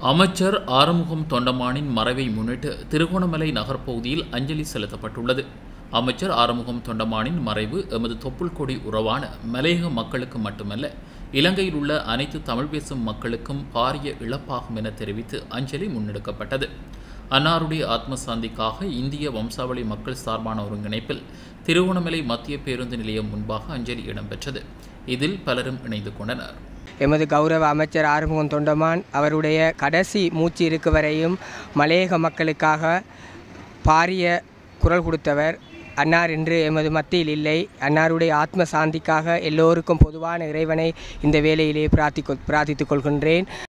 அமைச்சர் ஆறுமுகம் தொண்டமானின் மறைவை முன்னிட்டு திருகோணமலை நகர்ப்பகுதியில் அஞ்சலி செலுத்தப்பட்டுள்ளது அமைச்சர் ஆறுமுகம் தொண்டமானின் மறைவு எமது தொப்புள் கொடி உறவான மலையக மக்களுக்கு மட்டுமல்ல இலங்கையில் உள்ள அனைத்து தமிழ் பேசும் மக்களுக்கும் பாரிய இழப்பாகும் என தெரிவித்து அஞ்சலி முன்னெடுக்கப்பட்டது அன்னாருடைய ஆத்ம சாந்திக்காக இந்திய வம்சாவளி மக்கள் சார்பான ஒருங்கிணைப்பில் திருகோணமலை மத்திய பேருந்து நிலையம் முன்பாக அஞ்சலி இடம்பெற்றது இதில் பலரும் இணைந்து கொண்டனர் எமது கௌரவ அமைச்சர் ஆறுமுகம் தொண்டமான் அவருடைய கடைசி மூச்சு இருக்கு வரையும் மலையக மக்களுக்காக பாரிய குரல் கொடுத்தவர் அன்னார் இன்று எமது மத்தியில் இல்லை அன்னாருடைய ஆத்ம சாந்திக்காக எல்லோருக்கும் பொதுவான இறைவனை இந்த வேளையிலே பிரார்த்திக் பிரார்த்தித்துக் கொள்கின்றேன்